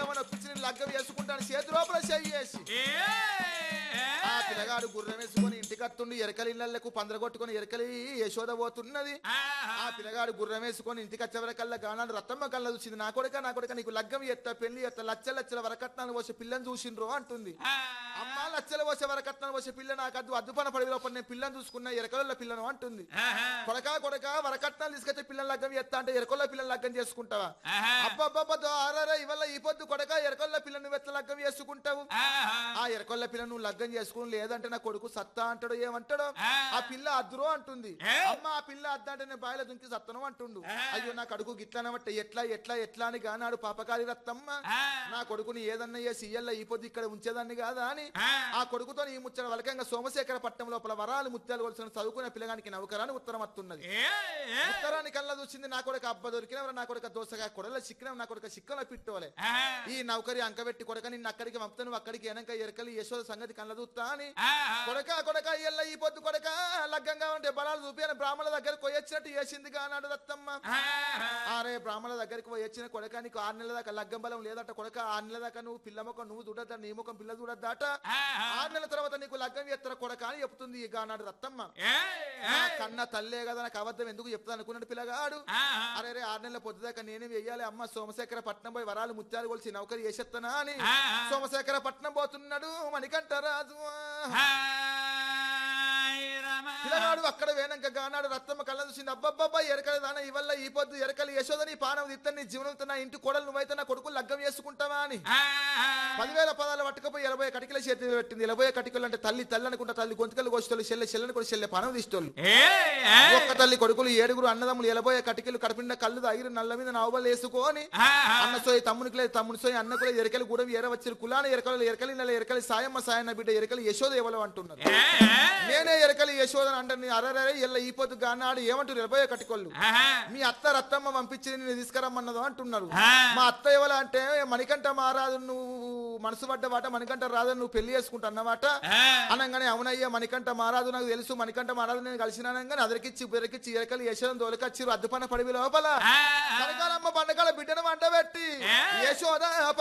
ఏమని ఒప్పించి నేను లగ్గం వేసుకుంటాను చేతి లోపల చెయ్యేసి ఆ పిల్లగాడు గుర్రం వేసుకొని ఇంటికి అత్తుండి ఎరకలి ఇళ్ళకు పందరగొట్టుకొని ఎరకలి యశోద పోతున్నది ఆ పిల్లగాడు గుర్రం వేసుకొని ఇంటికి వచ్చేవరకల్లా గానాడు రత్తమ్మ కళ్ళ చూసింది నా కొడుక నా కొడుక నీకు లగ్గం ఎత్తా పెళ్లి ఎత్తా లచ్చల లచ్చల వరకట్నాలు పోసే పిల్లని చూసిండ్రు అంటుంది అమ్మ లచ్చల పోసే వరకట్నాలు పోసే పిల్ల నాకు అద్దు అద్దుపన పడి లోపల నేను పిల్లని చూసుకున్నా ఎరకల పిల్లను అంటుంది కొడక కొడక వరకట్నాలు తీసుకొచ్చే పిల్లల లగ్గం ఎత్తా అంటే ఎరకొల్ల పిల్లల లగ్గం చేసుకుంటావా అబ్బబ్బబ్బతో ఆరారా ఇవల్ల ఈ పొద్దు కొడక ఎరకొల్ల పిల్లని వెత్త లగ్గం చేసుకుంటావు ఆ ఎరకొల్ల పిల్ల నువ్వు లగ్గం చేసుకుని లేదంటే నా కొడుకు సత్తా అంటాడు ఏమంటాడు ఆ పిల్ల అద్దురో అంటుంది అమ్మ ఆ పిల్ల అద్ద అంటే నేను బాయిల దుంకి సత్తను అంటుండు అయ్యో నా కొడుకు గిట్లనబట్టే ఎట్లా ఎట్లా ఎట్లా అని గానాడు పాపకారి రత్తమ్మ నా కొడుకుని ఏదన్నా చేసి ఇయ్యల్ల ఈ పొద్దు ఇక్కడ ఉంచేదాన్ని కాదా అని ఆ కొడుకుతో ఈ ముచ్చట వలకంగా సోమశేఖర పట్టణం లోపల వరాలు ముత్యాలు కొలుసిన చదువుకునే పిల్లగానికి నౌకరాని ఉత్తరం వస్తున్నది ఉత్తరాన్ని కల్లా చూసింది నా కొడుకు అబ్బ దొరికినవరా నా కొడుక దోసగా కొడల చిక్కినవ నా కొడుక చిక్కల పిట్టోలే ఈ నౌకరి అంకబెట్టి కొడక నిన్ను అక్కడికి పంపుతాను నువ్వు అక్కడికి వెనక ఎరకలి యశోద సంగతి కళ్ళ చూస్తా అని కొడక కొడక ఎల్ల ఈ పొద్దు కొడక లగ్గంగా ఉంటే బలాలు చూపి బ్రాహ్మణ దగ్గరకు పోయొచ్చినట్టు చేసింది కానాడు దత్తమ్మ అరే బ్రాహ్మణ దగ్గరికి పోయి వచ్చిన కొడక నీకు ఆరు నెలల దాకా లగ్గం బలం లేదట కొడక ఆరు నెలల దాకా నువ్వు పిల్ల ముఖం నువ్వు చూడద్దా నీ ముఖం పిల్ల చూడద్దాట ఆరు నెలల తర్వాత నీకు లగ్గం ఎత్తర కొడక అని చెప్తుంది ఈ గానాడు రత్తమ్మ నా కన్న తల్లే కదా నాకు అబద్ధం ఎందుకు చెప్తా అనుకున్నాడు పిల్లగాడు అరే రే ఆరు నెలల పొద్దుదాకా నేనే వెయ్యాలి అమ్మ సోమశేఖర పట్నం పోయి వరాలు ముత్యాలు కొలిసి నౌకరి చేసేస్తానా అని సోమశేఖర పట్నం పోతున్నాడు మణికంఠ రాజు పిల్లగాడు అక్కడ వేనంక గానాడు రత్తమ్మ కళ్ళ చూసింది అబ్బబ్బబ్బా ఎరకలి దాన ఇవల్ల ఈ పొద్దు ఎరకలి యశోదని పానం తిత్తని నీ జీవనంతో నా ఇంటి కోడలు నువ్వైతే నా కొడుకు లగ్గం చేసుకుంటావా అని పదివేల పదాలు పట్టుకపోయి ఎనభై కటికల చేతి పెట్టింది ఎనభై కటికలు అంటే తల్లి తల్లి అనుకుంటా తల్లి గొంతుకలు కోసేటోళ్ళు చెల్లె చెల్లెని కూడా చెల్లె పానం తీసేటోళ్ళు ఒక్క తల్లి కొడుకులు ఏడుగురు అన్నదమ్ములు ఎలబోయే కటికలు కడపిండ కళ్ళు తాగిరు నల్ల మీద నవ్వలు వేసుకొని అన్న సోయి తమ్మునికి లేదు తమ్ముని సోయి అన్న కూడా ఎరకలి కూడా ఏర వచ్చారు కులాన ఎరకలు ఎరకలి నెల ఎరకలి సాయమ్మ సాయన్న బిడ్డ ఎరకలి యశోద ఎవరు అంటున్నారు నేనే ఎరకలి యశోదని అంటే అరరే ఎల్ల ఈ పొద్దు గానాడు ఏమంటారు ఎలబోయే కటికోళ్ళు మీ అత్త రత్తమ్మ పంపించి నేను తీసుకురమ్మన్నదో అంటున్నారు మా అత్త ఎవరు అంటే మణికంఠ మహారాజు నువ్వు మనసు పడ్డవాట మణికంఠ రాజు నువ్వు పెళ్లి చేసుకుంటున్నవాట అనగానే అవునయ్యా మణికంఠ మహారాజు నాకు తెలుసు మణికంఠ మహారాజు నేను కలిసినానగానే అదరికిచ్చి బెరకిచ్చి ఎరకలు యశోదం దోలకచ్చిరు అద్దుపన్న పడివి లోపల కనకాలమ్మ పండగల బిడ్డను వంట పెట్టి యశోద